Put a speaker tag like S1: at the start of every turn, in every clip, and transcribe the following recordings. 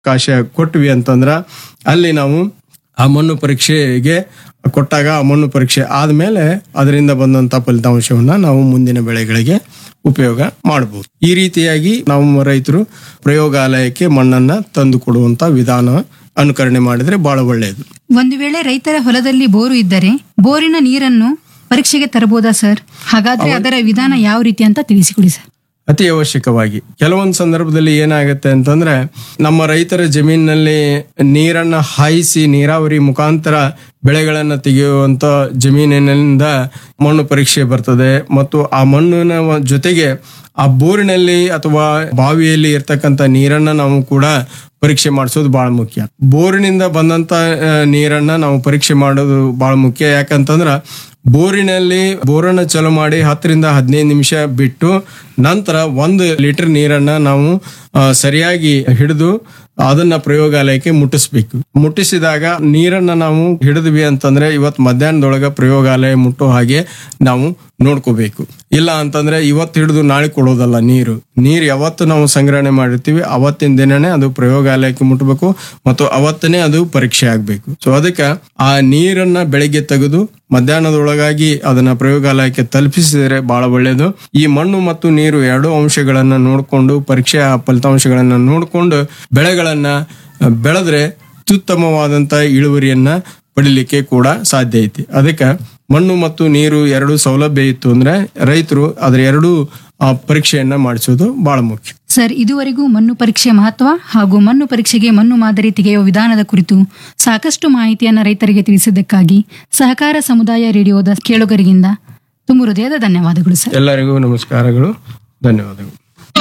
S1: ಅವಕಾಶ ಕೊಟ್ವಿ ಅಂತಂದ್ರ ಅಲ್ಲಿ ನಾವು ಆ ಮಣ್ಣು ಪರೀಕ್ಷೆಗೆ ಕೊಟ್ಟಾಗ ಆ ಮಣ್ಣು ಪರೀಕ್ಷೆ ಆದ್ಮೇಲೆ ಅದರಿಂದ ಬಂದಂತ ಫಲಿತಾಂಶವನ್ನ ನಾವು ಮುಂದಿನ ಬೆಳೆಗಳಿಗೆ ಉಪಯೋಗ ಮಾಡಬಹುದು ಈ ರೀತಿಯಾಗಿ ನಾವು ರೈತರು ಪ್ರಯೋಗಾಲಯಕ್ಕೆ ಮಣ್ಣನ್ನ ತಂದು ಕೊಡುವಂತ ವಿಧಾನ ಅನುಕರಣೆ ಮಾಡಿದ್ರೆ ಬಹಳ ಒಳ್ಳೆಯದು
S2: ಒಂದು ವೇಳೆ ರೈತರ ಹೊಲದಲ್ಲಿ ಬೋರು ಇದ್ದರೆ ಬೋರಿನ ನೀರನ್ನು ಪರೀಕ್ಷೆಗೆ ತರಬಹುದಾ ಸರ್ ಹಾಗಾದ್ರೆ ಅದರ ವಿಧಾನ ಯಾವ ರೀತಿ ಅಂತ ತಿಳಿಸಿಕೊಡಿ ಸರ್
S1: ಅತಿ ಅವಶ್ಯಕವಾಗಿ ಕೆಲವೊಂದು ಸಂದರ್ಭದಲ್ಲಿ ಏನಾಗುತ್ತೆ ಅಂತಂದ್ರೆ ನಮ್ಮ ರೈತರ ಜಮೀನಿನಲ್ಲಿ ನೀರನ್ನ ಹಾಯಿಸಿ ನೀರಾವರಿ ಮುಖಾಂತರ ಬೆಳೆಗಳನ್ನ ತೆಗೆಯುವಂತ ಜಮೀನಿನಿಂದ ಮಣ್ಣು ಪರೀಕ್ಷೆ ಬರ್ತದೆ ಮತ್ತು ಆ ಮಣ್ಣಿನ ಜೊತೆಗೆ ಆ ಬೋರಿನಲ್ಲಿ ಅಥವಾ ಬಾವಿಯಲ್ಲಿ ಇರ್ತಕ್ಕಂಥ ನೀರನ್ನ ನಾವು ಕೂಡ ಪರೀಕ್ಷೆ ಮಾಡಿಸೋದು ಬಹಳ ಮುಖ್ಯ ಬೋರಿನಿಂದ ಬಂದಂತ ಆ, ನೀರನ್ನ ನಾವು ಪರೀಕ್ಷೆ ಮಾಡೋದು ಬಹಳ ಮುಖ್ಯ ಯಾಕಂತಂದ್ರ ಬೋರಿನಲ್ಲಿ ಬೋರನ್ನ ಚಾಲು ಮಾಡಿ ಹತ್ತರಿಂದ ಹದಿನೈದು ನಿಮಿಷ ಬಿಟ್ಟು ನಂತರ ಒಂದು ಲೀಟರ್ ನೀರನ್ನ ನಾವು ಆ, ಸರಿಯಾಗಿ ಹಿಡಿದು ಅದನ್ನ ಪ್ರಯೋಗಾಲಯಕ್ಕೆ ಮುಟ್ಟಿಸ್ಬೇಕು ಮುಟ್ಟಿಸಿದಾಗ ನೀರನ್ನ ನಾವು ಹಿಡಿದ್ವಿ ಅಂತಂದ್ರೆ ಇವತ್ ಮಧ್ಯಾಹ್ನದೊಳಗ ಪ್ರಯೋಗಾಲಯ ಮುಟ್ಟೋ ಹಾಗೆ ನಾವು ನೋಡ್ಕೋಬೇಕು ಇಲ್ಲ ಅಂತಂದ್ರೆ ಇವತ್ತು ಹಿಡಿದು ನಾಳೆ ಕೊಡೋದಲ್ಲ ನೀರು ನೀರು ಯಾವತ್ತು ನಾವು ಸಂಗ್ರಹಣೆ ಮಾಡಿರ್ತೀವಿ ಅವತ್ತಿನ ದಿನನೇ ಅದು ಪ್ರಯೋಗಾಲಯಕ್ಕೆ ಮುಟ್ಟಬೇಕು ಮತ್ತು ಅವತ್ತನೇ ಅದು ಪರೀಕ್ಷೆ ಆಗ್ಬೇಕು ಸೊ ಅದಕ್ಕೆ ಆ ನೀರನ್ನ ಬೆಳಿಗ್ಗೆ ತೆಗೆದು ಮಧ್ಯಾಹ್ನದೊಳಗಾಗಿ ಅದನ್ನ ಪ್ರಯೋಗಾಲಯಕ್ಕೆ ತಲುಪಿಸಿದರೆ ಬಹಳ ಒಳ್ಳೆಯದು ಈ ಮಣ್ಣು ಮತ್ತು ನೀರು ಎರಡೂ ಅಂಶಗಳನ್ನ ನೋಡಿಕೊಂಡು ಪರೀಕ್ಷೆಯ ಫಲಿತಾಂಶಗಳನ್ನ ನೋಡಿಕೊಂಡು ಬೆಳೆಗಳನ್ನ ಬೆಳೆದ್ರೆ ಅತ್ಯುತ್ತಮವಾದಂತ ಇಳುವರಿಯನ್ನ ಪಡಿಲಿಕ್ಕೆ ಕೂಡ ಸಾಧ್ಯ ಐತಿ ಅದಕ್ಕೆ ಮಣ್ಣು ಮತ್ತು ನೀರು ಎರಡು ಸೌಲಭ್ಯ ಇತ್ತು ಅಂದ್ರೆ ರೈತರು ಅದರ ಎರಡೂ ಆ, ಪರೀಕ್ಷೆಯನ್ನ ಮಾಡಿಸೋದು ಬಹಳ ಮುಖ್ಯ
S2: ಸರ್ ಇದುವರೆಗೂ ಮಣ್ಣು ಪರೀಕ್ಷೆ ಮಹತ್ವ ಹಾಗೂ ಮಣ್ಣು ಪರೀಕ್ಷೆಗೆ ಮಣ್ಣು ಮಾದರಿ ತೆಗೆಯುವ ವಿಧಾನದ ಕುರಿತು ಸಾಕಷ್ಟು ಮಾಹಿತಿಯನ್ನು ರೈತರಿಗೆ ತಿಳಿಸಿದ್ದಕ್ಕಾಗಿ ಸಹಕಾರ ಸಮುದಾಯ ರೇಡಿಯೋದ ಕೇಳುಗರಿಗಿಂದ ತುಂಬ ಹೃದಯದ ಧನ್ಯವಾದಗಳು ಸರ್
S1: ಎಲ್ಲರಿಗೂ ನಮಸ್ಕಾರಗಳು ಧನ್ಯವಾದಗಳು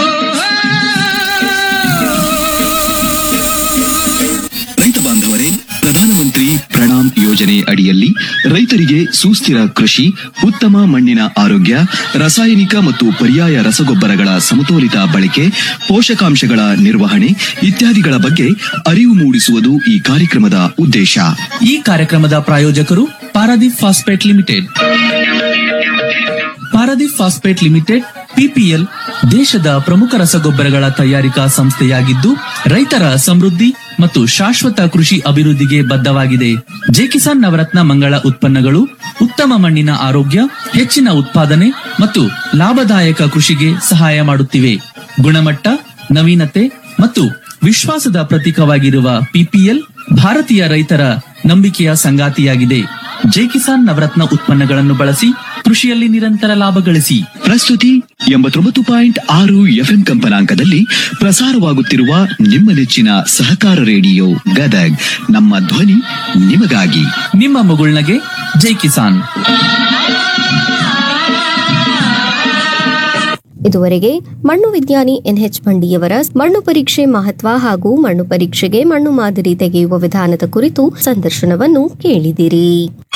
S3: ರೈತ ಬಾಂಧವರೇ ಪ್ರಧಾನಮಂತ್ರಿ ಪ್ರಣಾಮ್ ಯೋಜನೆ ಅಡಿಯಲ್ಲಿ ರೈತರಿಗೆ ಸುಸ್ಥಿರ ಕೃಷಿ ಉತ್ತಮ ಮಣ್ಣಿನ ಆರೋಗ್ಯ ರಾಸಾಯನಿಕ ಮತ್ತು ಪರ್ಯಾಯ ರಸಗೊಬ್ಬರಗಳ ಸಮತೋಲಿತ ಬಳಕೆ ಪೋಷಕಾಂಶಗಳ ನಿರ್ವಹಣೆ ಇತ್ಯಾದಿಗಳ ಬಗ್ಗೆ ಅರಿವು ಮೂಡಿಸುವುದು ಈ ಕಾರ್ಯಕ್ರಮದ ಉದ್ದೇಶ
S4: ಈ ಕಾರ್ಯಕ್ರಮದ ಪ್ರಾಯೋಜಕರು Paradeep phosphate limited Paradeep phosphate limited PPL ದೇಶದ ಪ್ರಮುಖ ರಸಗೊಬ್ಬರಗಳ ತಯಾರಿಕಾ ಸಂಸ್ಥೆಯಾಗಿದ್ದು ರೈತರ ಸಮೃದ್ಧಿ ಮತ್ತು ಶಾಶ್ವತ ಕೃಷಿ ಅಭಿವೃದ್ಧಿಗೆ ಬದ್ಧವಾಗಿದೆ ಜೆಕಿಸಾನ್ ನವರತ್ನ ಮಂಗಳ ಉತ್ಪನ್ನಗಳು ಉತ್ತಮ ಮಣ್ಣಿನ ಆರೋಗ್ಯ ಹೆಚ್ಚಿನ ಉತ್ಪಾದನೆ ಮತ್ತು ಲಾಭದಾಯಕ ಕೃಷಿಗೆ ಸಹಾಯ ಮಾಡುತ್ತಿವೆ ಗುಣಮಟ್ಟ ನವೀನತೆ ಮತ್ತು ವಿಶ್ವಾಸದ ಪ್ರತೀಕವಾಗಿರುವ ಪಿಪಿಎಲ್ ಭಾರತೀಯ ರೈತರ ನಂಬಿಕೆಯ ಸಂಗಾತಿಯಾಗಿದೆ ಜೆ ಕಿಸಾನ್ ನವರತ್ನ ಉತ್ಪನ್ನಗಳನ್ನು ಬಳಸಿ ಕೃಷಿಯಲ್ಲಿ ನಿರಂತರ ಲಾಭ ಗಳಿಸಿ
S3: ಪ್ರಸ್ತುತಿ ಎಂಬತ್ತೊಂಬತ್ತು ಪಾಯಿಂಟ್ ಆರು ಎಫ್ಎಂ ಕಂಪನಾಂಕದಲ್ಲಿ ಪ್ರಸಾರವಾಗುತ್ತಿರುವ ನಿಮ್ಮ ನೆಚ್ಚಿನ ಸಹಕಾರ ರೇಡಿಯೋ ಗದಗ್ ನಮ್ಮ ಧ್ವನಿ ನಿಮಗಾಗಿ
S4: ನಿಮ್ಮ ಮಗುಳ್ನಗೆ ಜೈ ಕಿಸಾನ್
S5: ಇದುವರೆಗೆ ಮಣ್ಣು ವಿಜ್ಞಾನಿ ಎನ್ಎಚ್ ಬಂಡಿಯವರ ಮಣ್ಣು ಪರೀಕ್ಷೆ ಮಹತ್ವ ಹಾಗೂ ಮಣ್ಣು ಪರೀಕ್ಷೆಗೆ ಮಣ್ಣು ಮಾದರಿ ತೆಗೆಯುವ ವಿಧಾನದ ಕುರಿತು ಸಂದರ್ಶನವನ್ನು ಕೇಳಿದಿರಿ